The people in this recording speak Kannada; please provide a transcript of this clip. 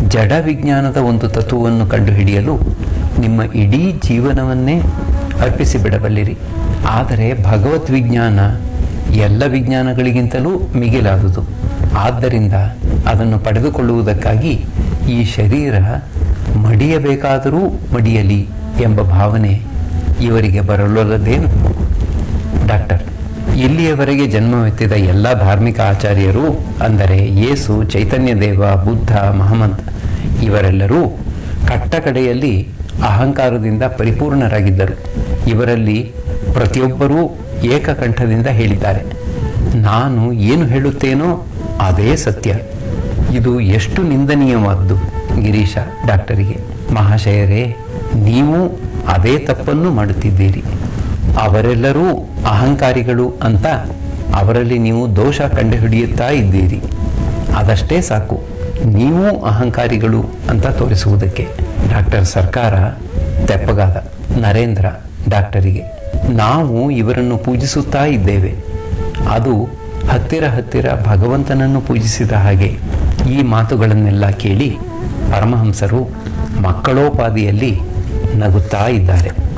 ಜಡ ವಿಜ್ಞಾನದ ಒಂದು ತತ್ವವನ್ನು ಕಂಡುಹಿಡಿಯಲು ನಿಮ್ಮ ಇಡೀ ಜೀವನವನ್ನೇ ಅರ್ಪಿಸಿ ಬಿಡಬಲ್ಲಿರಿ ಆದರೆ ಭಗವತ್ ವಿಜ್ಞಾನ ಎಲ್ಲ ವಿಜ್ಞಾನಗಳಿಗಿಂತಲೂ ಮಿಗಿಲಾದುದು ಆದ್ದರಿಂದ ಅದನ್ನು ಪಡೆದುಕೊಳ್ಳುವುದಕ್ಕಾಗಿ ಈ ಶರೀರ ಮಡಿಯಬೇಕಾದರೂ ಮಡಿಯಲಿ ಎಂಬ ಭಾವನೆ ಇವರಿಗೆ ಬರಲೊಲ್ಲದೇನು ಡಾಕ್ಟರ್ ಇಲ್ಲಿಯವರೆಗೆ ಜನ್ಮವೆತ್ತಿದ ಎಲ್ಲ ಧಾರ್ಮಿಕ ಆಚಾರ್ಯರು ಅಂದರೆ ಯೇಸು ಚೈತನ್ಯದೇವ ಬುದ್ಧ ಮಹಮ್ಮದ್ ಇವರೆಲ್ಲರೂ ಕಟ್ಟಕಡೆಯಲ್ಲಿ ಅಹಂಕಾರದಿಂದ ಪರಿಪೂರ್ಣರಾಗಿದ್ದರು ಇವರಲ್ಲಿ ಪ್ರತಿಯೊಬ್ಬರೂ ಏಕಕಂಠದಿಂದ ಹೇಳಿದ್ದಾರೆ ನಾನು ಏನು ಹೇಳುತ್ತೇನೋ ಅದೇ ಸತ್ಯ ಇದು ಎಷ್ಟು ನಿಂದನೀಯವಾದ್ದು ಗಿರೀಶ ಡಾಕ್ಟರಿಗೆ ಮಹಾಶಯರೇ ನೀವು ಅದೇ ತಪ್ಪನ್ನು ಮಾಡುತ್ತಿದ್ದೀರಿ ಅವರೆಲ್ಲರೂ ಅಹಂಕಾರಿಗಳು ಅಂತ ಅವರಲ್ಲಿ ನೀವು ದೋಷ ಕಂಡುಹಿಡಿಯುತ್ತಾ ಇದ್ದೀರಿ ಅದಷ್ಟೇ ಸಾಕು ನೀವು ಅಹಂಕಾರಿಗಳು ಅಂತ ತೋರಿಸುವುದಕ್ಕೆ ಡಾಕ್ಟರ್ ಸರ್ಕಾರ ತೆಪ್ಪಗಾದ ನರೇಂದ್ರ ಡಾಕ್ಟರಿಗೆ ನಾವು ಇವರನ್ನು ಪೂಜಿಸುತ್ತಾ ಇದ್ದೇವೆ ಅದು ಹತ್ತಿರ ಹತ್ತಿರ ಭಗವಂತನನ್ನು ಪೂಜಿಸಿದ ಹಾಗೆ ಈ ಮಾತುಗಳನ್ನೆಲ್ಲ ಕೇಳಿ ಪರಮಹಂಸರು ಮಕ್ಕಳೋಪಾದಿಯಲ್ಲಿ ನಗುತ್ತಾ ಇದ್ದಾರೆ